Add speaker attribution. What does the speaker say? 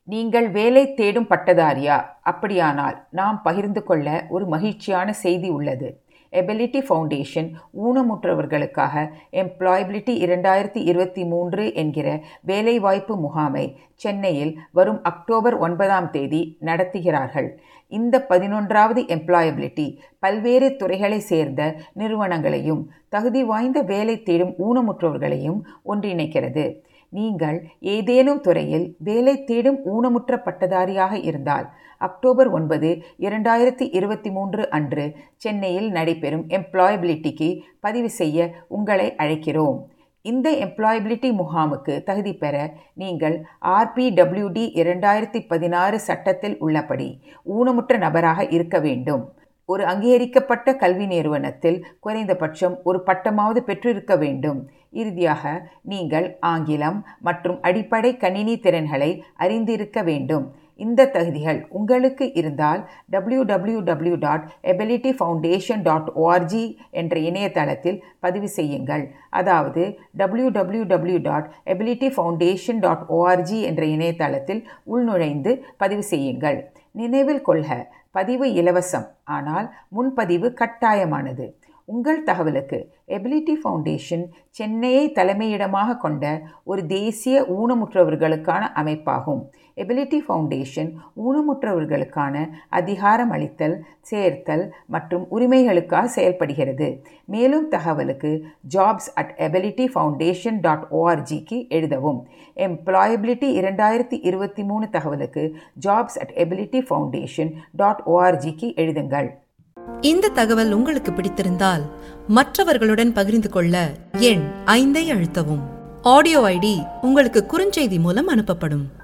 Speaker 1: நீங்கள் வேலை தேடும் பட்டதாரியா அப்படியானால் நாம் பகிர்ந்து கொள்ள ஒரு மகிழ்ச்சியான செய்தி உள்ளது எபிலிட்டி ஃபவுண்டேஷன் ஊனமுற்றவர்களுக்காக எம்ப்ளாயபிலிட்டி இரண்டாயிரத்தி இருபத்தி மூன்று என்கிற வேலைவாய்ப்பு முகாமை சென்னையில் வரும் அக்டோபர் ஒன்பதாம் தேதி நடத்துகிறார்கள் இந்த பதினொன்றாவது எம்ப்ளாயபிலிட்டி பல்வேறு துறைகளை சேர்ந்த நிறுவனங்களையும் தகுதி வாய்ந்த வேலை தேடும் ஊனமுற்றவர்களையும் ஒன்றிணைக்கிறது நீங்கள் ஏதேனும் துறையில் வேலை தேடும் ஊனமுற்ற பட்டதாரியாக இருந்தால் அக்டோபர் ஒன்பது இரண்டாயிரத்தி இருபத்தி மூன்று அன்று சென்னையில் நடைபெறும் எம்ப்ளாயபிலிட்டிக்கு பதிவு செய்ய உங்களை அழைக்கிறோம் இந்த எம்ப்ளாயபிலிட்டி முகாமுக்கு தகுதி பெற நீங்கள் ஆர்பிடபிள்யூடி இரண்டாயிரத்தி பதினாறு சட்டத்தில் உள்ளபடி ஊனமுற்ற நபராக இருக்க வேண்டும் ஒரு அங்கீகரிக்கப்பட்ட கல்வி நிறுவனத்தில் குறைந்தபட்சம் ஒரு பட்டமாவது பெற்றிருக்க வேண்டும் இறுதியாக நீங்கள் ஆங்கிலம் மற்றும் அடிப்படை கணினி திறன்களை அறிந்திருக்க வேண்டும் இந்த தகுதிகள் உங்களுக்கு இருந்தால் W W W dot ability foundation dot O R G என்ற இணையதளத்தில் பதிவு செய்யுங்கள் அதாவது W W W dot ability foundation dot O R G என்ற இணையதளத்தில் உள்நுழைந்து பதிவு செய்யுங்கள் நினைவில் கொள்க பதிவு இலவசம் ஆனால் முன்பதிவு கட்டாயமானது உங்கள் தகவலுக்கு எபிலிட்டி ஃபவுண்டேஷன் சென்னையை தலைமையிடமாக கொண்ட ஒரு தேசிய ஊனமுற்றவர்களுக்கான அமைப்பாகும் எபிலிட்டி ஃபவுண்டேஷன் ஊனமுற்றவர்களுக்கான அதிகாரம் அளித்தல் சேர்த்தல் மற்றும் உரிமைகளுக்காக செயல்படுகிறது மேலும் தகவலுக்கு jobs at ability foundation dot ஓஆர்ஜிக்கு எழுதவும் எம்ப்ளாயபிலிட்டி இரண்டாயிரத்தி இருபத்தி மூணு தகவலுக்கு jobs at ability foundation dot ஓஆர்ஜிக்கு எழுதுங்கள்
Speaker 2: இந்த தகவல் உங்களுக்கு பிடித்திருந்தால் மற்றவர்களுடன் பகிர்ந்து கொள்ள எண் ஐந்தை அழுத்தவும் ஆடியோ ஐடி உங்களுக்கு குறுஞ்செய்தி மூலம் அனுப்பப்படும்